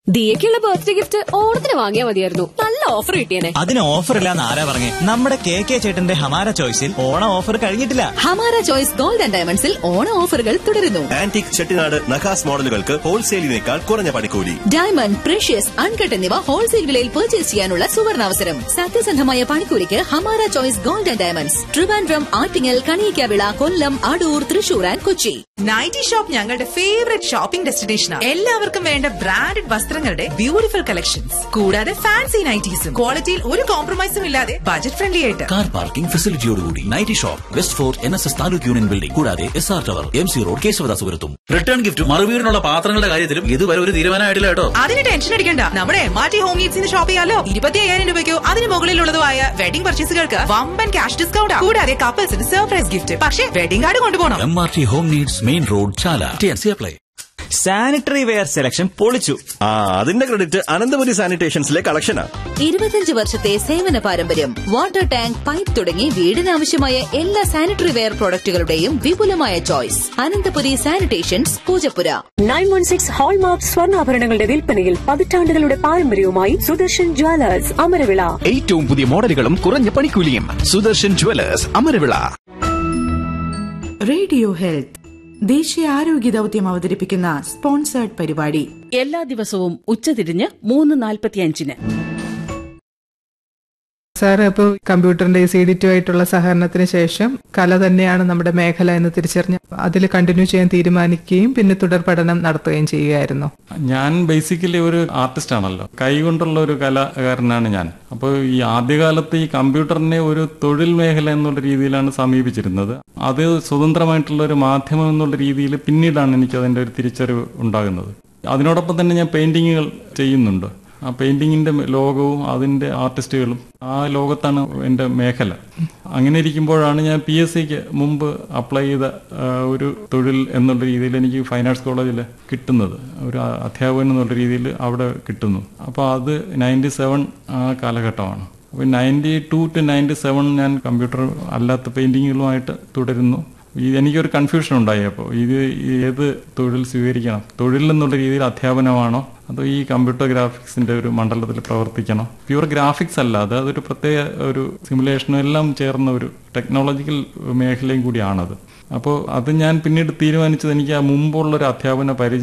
ദിയക്കുള്ള birthday gift ഓണത്തിന് വാങ്ങിയാൽ മതിയായിരുന്നു നല്ല ഓഫർ കിട്ടിയേനെ അതിന് ഓഫർ ഇല്ലാന്ന് ആരാ പറഞ്ഞേ നമ്മുടെ കെ കെ ചേട്ടന്റെ ഹമാര ചോയ്സിൽ ഓണം ഓഫർ കഴിഞ്ഞിട്ടില്ല ഹമാര ചോയ്സ് ഗോൾഡ് ആൻഡ് ഡയമണ്ട്സിൽ ഓണ ഓഫറുകൾ തുടരുന്നു ആന്റിക് ചെട്ടിനാട് നഖാസ് മോഡലുകൾക്ക് ഹോൾസെയിലിനേക്കാൾ കുറഞ്ഞ പണിക്കൂലി ഡയമണ്ട് പ്രഷ്യസ് അൺകട്ട് എന്നിവ ഹോൾസെയിൽ വിലയിൽ പർച്ചേസ് ചെയ്യാനുള്ള സുവർണാവസരം സത്യസന്ധമായ പണിക്കൂലിക്ക് Hamara choice gold and diamonds Trivandrum Attingal Kaliyikkavila Kollam Adoor Thrissur and Kochi nighty shop ഞങ്ങളുടെ ഫേവറേറ്റ് ഷോപ്പിംഗ് ഡെസ്റ്റിനേഷനാണ് എല്ലാവർക്കും വേണ്ട ബ്രാൻഡഡ് വസ്ത്രങ്ങളുടെ ബ്യൂട്ടിഫുൾ കളക്ഷൻസ് കൂടാതെ ഫാൻസി നൈറ്റീസും ക്വാളിറ്റിയിൽ ഒരു കോംപ്രമൈസും ഇല്ലാതെ ബജറ്റ് ഫ്രണ്ട്ലി ആയിട്ട് കാർ പാർക്കിംഗ് ഫെസിലിറ്റിയോടുകൂടി nighty shop west fort N S S taluk union building കൂടാതെ S R tower M C road കേശവദാസുപുരത്തും return gift മറുവീടിനുള്ള പാത്രങ്ങളുടെ കാര്യത്തിലും ഇതുവരെ ഒരു തീരുമാനമായിട്ടില്ല കേട്ടോ അതിന് ടെൻഷൻ അടിക്കണ്ട നമ്മുടെ എം ആർ ടി ഹോം നീഡ്സിന് ഷോപ്പ് ചെയ്യാലോ ഇരുപത്തി അയ്യായിരം രൂപയ്ക്കോ അതിന് മുകളിലുള്ളതുമായ വെഡിംഗ് പർച്ചേസുകൾക്ക് വമ്പൻ ക്യാഷ് ഡിസ്കൗണ്ട് കൂടാതെ കപ്പിൾസിന് സർപ്രൈസ് ഗിഫ്റ്റ് പക്ഷേ വെഡിംഗ് കാർഡ് കൊണ്ടുപോകണം M R T home needs main road Chala T N C apply sanitary ware selection പൊളിച്ചു ആ അതിന്റെ ക്രെഡിറ്റ് അനന്തപുരി സാനിറ്റേഷൻസിലെ കളക്ഷനാ ഇരുപത്തിയഞ്ച് വർഷത്തെ സേവന പാരമ്പര്യം വാട്ടർ ടാങ്ക് പൈപ്പ് തുടങ്ങി വീടിനാവശ്യമായ എല്ലാ സാനിറ്ററി വെയർ പ്രോഡക്റ്റുകളുടെയും വിപുലമായ choice Ananthapuri sanitations Poojappura nine one six hallmark സ്വർണ്ണാഭരണങ്ങളുടെ വിൽപ്പനയിൽ പതിറ്റാണ്ടുകളുടെ പാരമ്പര്യവുമായി സുദർശൻ ജ്വല്ലേഴ്സ് അമരവിള ഏറ്റവും പുതിയ മോഡലുകളും കുറഞ്ഞ പണിക്കൂലിയും Sudarshan jewellers Amaravila radio health ദേശീയ ആരോഗ്യ ദൌത്യം അവതരിപ്പിക്കുന്ന സ്പോൺസേർഡ് പരിപാടി എല്ലാ ദിവസവും ഉച്ചതിരിഞ്ഞ് മൂന്ന് നാൽപ്പത്തിയഞ്ചിന് സാർ ഇപ്പോൾ കമ്പ്യൂട്ടറിന്റെ സി ഡി ടു ആയിട്ടുള്ള സഹകരണത്തിന് ശേഷം കല തന്നെയാണ് നമ്മുടെ മേഖല എന്ന് തിരിച്ചറിഞ്ഞ് അതിൽ കണ്ടിന്യൂ ചെയ്യാൻ തീരുമാനിക്കുകയും പിന്നെ തുടർ പഠനം നടത്തുകയും ചെയ്യുകയായിരുന്നു ഞാൻ ബേസിക്കലി ഒരു ആർട്ടിസ്റ്റ് ആണല്ലോ കൈകൊണ്ടുള്ള ഒരു കലാകാരനാണ് ഞാൻ അപ്പോൾ ഈ ആദ്യകാലത്ത് ഈ കമ്പ്യൂട്ടറിനെ ഒരു തൊഴിൽ മേഖല എന്നുള്ള രീതിയിലാണ് സമീപിച്ചിരുന്നത് അത് സ്വതന്ത്രമായിട്ടുള്ള ഒരു മാധ്യമം എന്നുള്ള രീതിയിൽ പിന്നീടാണ് എനിക്ക് അതിന്റെ ഒരു തിരിച്ചറിവ് ഉണ്ടാകുന്നത് അതിനോടൊപ്പം തന്നെ ഞാൻ പെയിന്റിങ്ങുകൾ ചെയ്യുന്നുണ്ട് ആ പെയിന്റിങ്ങിന്റെ ലോകവും അതിന്റെ ആർട്ടിസ്റ്റുകളും ആ ലോകത്താണ് എൻ്റെ മേഖല അങ്ങനെ ഇരിക്കുമ്പോഴാണ് ഞാൻ പി എസ് സിക്ക് മുമ്പ് അപ്ലൈ ചെയ്ത ആ, ഒരു തൊഴിൽ എന്നുള്ള രീതിയിൽ എനിക്ക് ഫൈൻ ആർട്സ് കോളേജിൽ കിട്ടുന്നത് ഒരു അധ്യാപകൻ എന്നുള്ള രീതിയിൽ അവിടെ കിട്ടുന്നു അപ്പോൾ അത് നയൻറ്റി സെവൻ ആ കാലഘട്ടമാണ് അപ്പോൾ ninety two to ninety seven ഞാൻ കമ്പ്യൂട്ടർ അല്ലാത്ത പെയിന്റിങ്ങുകളുമായിട്ട് തുടരുന്നു ഈ എനിക്കൊരു കൺഫ്യൂഷൻ ഉണ്ടായി അപ്പോൾ ഇത് ഏത് തൊഴിൽ സ്വീകരിക്കണം തൊഴിൽ എന്നുള്ള രീതിയിൽ അധ്യാപനമാണോ അതോ ഈ കമ്പ്യൂട്ടർ ഗ്രാഫിക്സിന്റെ ഒരു മണ്ഡലത്തിൽ പ്രവർത്തിക്കണോ പ്യൂർ ഗ്രാഫിക്സ് അല്ല അത് അതൊരു പ്രത്യേക ഒരു സിമുലേഷനും എല്ലാം ചേർന്ന ഒരു ടെക്നോളജിക്കൽ മേഖലയും കൂടിയാണത് അപ്പോൾ അത് ഞാൻ പിന്നീട് തീരുമാനിച്ചത് എനിക്ക് ആ മുമ്പുള്ള ഒരു അധ്യാപന പരിചയം